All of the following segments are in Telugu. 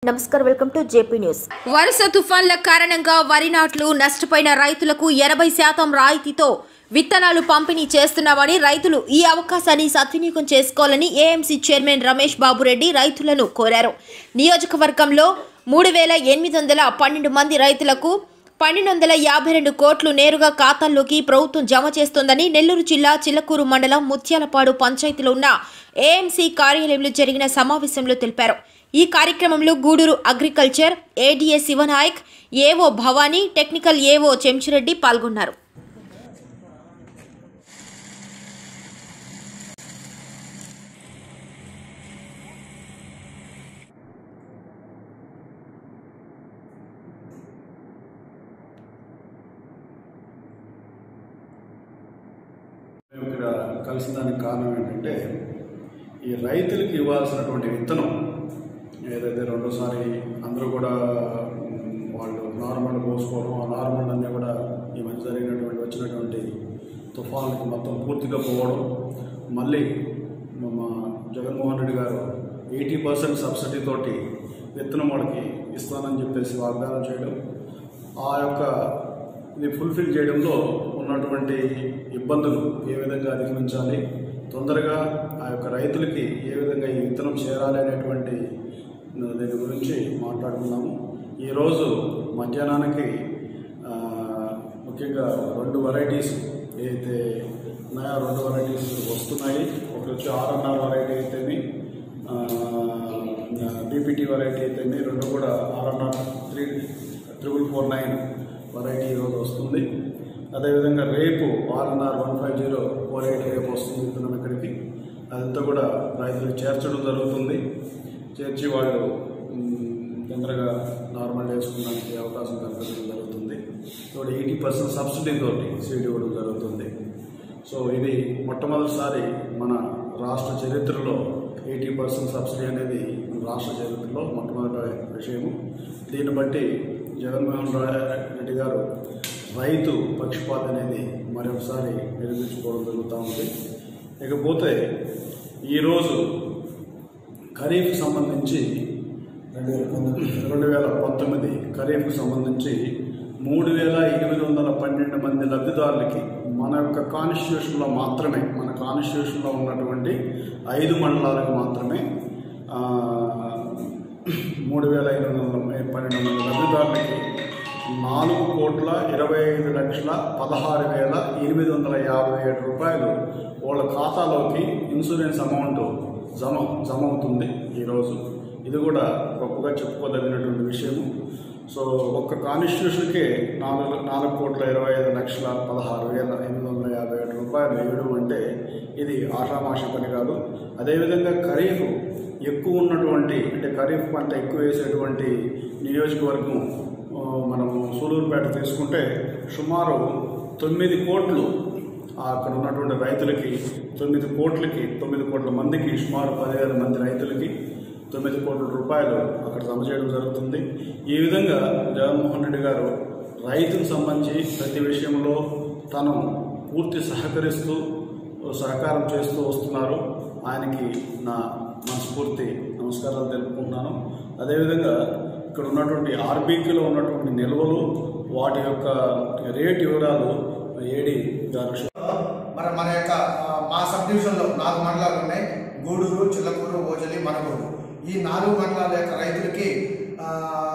నమస్కారం వెల్కమ్ టు జేపీ న్యూస్ వరుస తుఫాన్ల కారణంగా వరి నాట్లు నష్టపోయిన రైతులకు ఎనభై శాతం రాయితీతో విత్తనాలు పంపిణీ చేస్తున్నామని రైతులు ఈ అవకాశాన్ని సద్వినియోగం చేసుకోవాలని ఏఎంసీ చైర్మన్ రమేష్ బాబురెడ్డి రైతులను కోరారు నియోజకవర్గంలో మూడు వేల ఎనిమిది వందల పన్నెండు మంది రైతులకు పన్నెండు వందల యాభై రెండు కోట్లు నేరుగా ఖాతాల్లోకి ప్రభుత్వం జమ చేస్తోందని నెల్లూరు జిల్లా చిల్లకూరు మండలం ముత్యాలపాడు పంచాయతీలో ఉన్న ఏఎంసీ కార్యాలయంలో జరిగిన సమావేశంలో తెలిపారు ఈ కార్యక్రమంలో గూడూరు అగ్రికల్చర్ ఏడీఏ శివనాయక్ ఏవో భవానీ టెక్నికల్ ఏవో చెంచిరెడ్డి పాల్గొన్నారు మేము ఇక్కడ కలిసిన దానికి కారణం ఏంటంటే ఈ రైతులకు ఇవ్వాల్సినటువంటి విత్తనం ఏదైతే రెండోసారి అందరూ కూడా మ్, వాళ్ళు నార్మల్ పోసుకోవడం ఆ నార్మల్ అన్నీ కూడా ఈ మధ్య జరిగినటువంటి వచ్చినటువంటి తుఫాన్లకు మొత్తం పూర్తిగా పోవడం మళ్ళీ మా జగన్మోహన్ రెడ్డి గారు ఎయిటీ పర్సెంట్ సబ్సిడీ తోటి విత్తనం వాళ్ళకి ఇస్తానని చెప్పేసి వాగ్దానం చేయడం ఆ యొక్క ఇది ఫుల్ఫిల్ చేయడంలో ఉన్నటువంటి ఇబ్బందులు ఏ విధంగా అధిగమించాలి తొందరగా ఆ యొక్క రైతులకి ఏ విధంగా ఈ విత్తనం చేరాలి అనేటువంటి దీని గురించి మాట్లాడుకున్నాము ఈరోజు మధ్యాహ్నానికి ఆ, ముఖ్యంగా రెండు వెరైటీస్ ఏదైతే ఉన్నాయో ఆ రెండు వెరైటీస్ వస్తున్నాయి ఒకటి వచ్చి ఆర్ఎన్ఆర్ వెరైటీ అయితేమి బీపీటీ వెరైటీ అయితేమి రెండు కూడా RNR three triple four nine variety ఈరోజు వస్తుంది అదేవిధంగా రేపు RNR one five zero four eight రేపు వస్తుంది విత్తనం ఇక్కడికి అదంతా కూడా రైతులకు చేర్చడం జరుగుతుంది చేర్చి వాళ్ళు మ్, తొందరగా నార్మల్ వేసుకోవడానికి అవకాశం కల్పించడం జరుగుతుంది ఇప్పుడు ఎయిటీ పర్సెంట్ సబ్సిడీ తోటి సీడ్ ఇవ్వడం జరుగుతుంది సో ఇది మొట్టమొదటిసారి మన రాష్ట్ర చరిత్రలో ఎయిటీ పర్సెంట్ సబ్సిడీ అనేది మన రాష్ట్ర చరిత్రలో మొట్టమొదటి విషయము దీన్ని బట్టి జగన్మోహన్ రా- రెడ్డి గారు రైతు పక్షపాత అనేది మరొకసారి నిరూపించుకోవడం జరుగుతూ ఉంది ఇకపోతే ఈరోజు ఖరీఫ్ సంబంధించి రెండు వేల పంతొమ్మిది ఖరీఫ్కు సంబంధించి మూడు వేల ఎనిమిది వందల పన్నెండు మంది లబ్ధిదారులకి మన యొక్క కాన్స్టిట్యూషన్లో మాత్రమే మన కాన్స్టిట్యూషన్లో ఉన్నటువంటి ఐదు మండలాలకు మాత్రమే ఆ, మూడు వేల ఎనిమిది వందల పన్నెండు మంది లబ్ధిదారులకి నాలుగు కోట్ల ఇరవై ఐదు లక్షల పదహారు వేల ఎనిమిది వందల యాభై ఏడు రూపాయలు వాళ్ళ ఖాతాలోకి ఇన్సూరెన్స్ అమౌంట్ జమ జమ అవుతుంది ఈరోజు ఇది కూడా గొప్పగా చెప్పుకోదగినటువంటి విషయము సో ఒక్క కాన్స్టిట్యూషన్కే నాలుగు నాలుగు కోట్ల ఇరవై ఐదు లక్షల పదహారు వేల ఎనిమిది వందల యాభై ఏడు రూపాయలు వేయడం అంటే ఇది ఆషామాషి పని కాదు అదేవిధంగా ఖరీఫ్ ఎక్కువ ఉన్నటువంటి అంటే ఖరీఫ్ పంట ఎక్కువ వేసేటువంటి నియోజకవర్గం ఆ, మనము సూలూరుపేట తీసుకుంటే సుమారు తొమ్మిది కోట్లు ఆ అక్కడ ఉన్నటువంటి రైతులకి తొమ్మిది కోట్లకి తొమ్మిది కోట్ల మందికి సుమారు పదివేల మంది రైతులకి తొమ్మిది కోట్ల రూపాయలు అక్కడ జమ చేయడం జరుగుతుంది ఈ విధంగా జగన్మోహన్ రెడ్డి గారు రైతుకు సంబంధించి ప్రతి విషయంలో తను పూర్తి సహకరిస్తూ సహకారం చేస్తూ వస్తున్నారు ఆయనకి నా మనస్ఫూర్తి నమస్కారాలు తెలుపుకుంటున్నాను అదేవిధంగా ఇక్కడ ఉన్నటువంటి ఆర్బీకీలో ఉన్నటువంటి నిల్వలు వాటి యొక్క రేట్ వివరాలు ఏడి గారు మన మన యొక్క ఆ, మా సబ్ డివిజన్లో నాలుగు మండలాలు ఉన్నాయి గూడూరు చిల్లకూరు ఓజలి మనగూరు ఈ నాలుగు మండలాల యొక్క రైతులకి ఆ,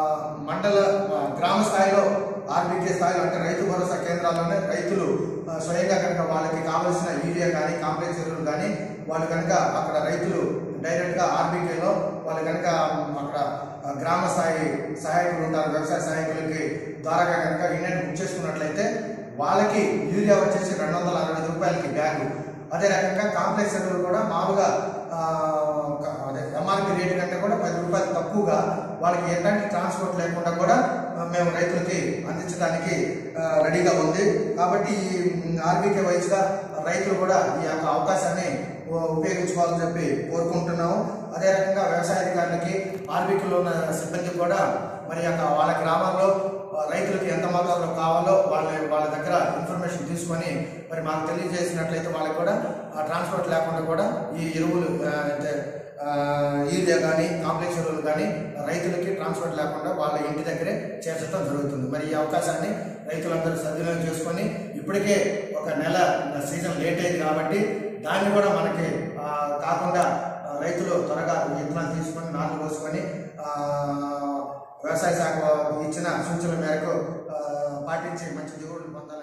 మండల ఆ, గ్రామ స్థాయిలో ఆర్బీకే స్థాయిలో అంటే రైతు భరోసా కేంద్రాల్లోనే రైతులు ఆ, స్వయంగా కనుక వాళ్ళకి కావలసిన యూరియా కానీ కాంప్లెక్స్ ఎరువులు కానీ వాళ్ళు కనుక అక్కడ రైతులు డైరెక్ట్గా ఆర్బీకేలో వాళ్ళు కనుక అక్కడ ఆ, గ్రామ స్థాయి సహాయకులు ఉంటారు వ్యవసాయ సహాయకులకి ద్వారా కనుక యూనిట్ బుక్ చేసుకున్నట్లయితే వాళ్ళకి యూరియా వచ్చేసి రెండు వందల అరవై ఐదు రూపాయలకి బ్యాగు అదే రకంగా కాంప్లెక్స్ ఎరువులు కూడా మామూలుగా ఆ, క- అదే ఎంఆర్పి రేటు కంటే కూడా పది రూపాయలు తక్కువగా వాళ్ళకి ఎలాంటి ట్రాన్స్పోర్ట్ లేకుండా కూడా ఆ, మేము రైతులకి అందించడానికి ఆ, రెడీగా ఉంది కాబట్టి ఈ ఆర్బీకే వైజ్గా రైతులు కూడా ఈ యొక్క అవకాశాన్ని ఉ- ఉపయోగించుకోవాలని చెప్పి కోరుకుంటున్నాము అదే రకంగా వ్యవసాయ అధికారులకి ఆర్బీకేలో ఉన్న సిబ్బంది కూడా మరి యొక్క వాళ్ళ గ్రామాల్లో ఆ, రైతులకు ఎంత మొత్తంలో కావాలో వాళ్ళ వాళ్ళ దగ్గర ఇన్ఫర్మేషన్ తీసుకొని మరి మాకు తెలియజేసినట్లయితే వాళ్ళకి కూడా ఆ ట్రాన్స్పోర్ట్ లేకుండా కూడా ఈ ఎరువులు ఆ, అంటే ఆ, యూరియా కానీ కాంప్లెక్స్ ఎరువులు కానీ రైతులకి ట్రాన్స్పోర్ట్ లేకుండా వాళ్ళ ఇంటి దగ్గరే చేర్చడం జరుగుతుంది మరి ఈ అవకాశాన్ని రైతులందరూ సద్వినియోగం చేసుకొని ఇప్పటికే ఒక నెల సీజన్ లేట్ అయింది కాబట్టి దాన్ని కూడా మనకి ఆ, కాకుండా ఆ, రైతులు త్వరగా విత్తనాలు తీసుకొని నాట్లు పోసుకొని ఆ, వ్యవసాయ శాఖ ఇచ్చిన సూచనల మేరకు ఆ, పాటించి మంచి దిగుబడులు పొందాలి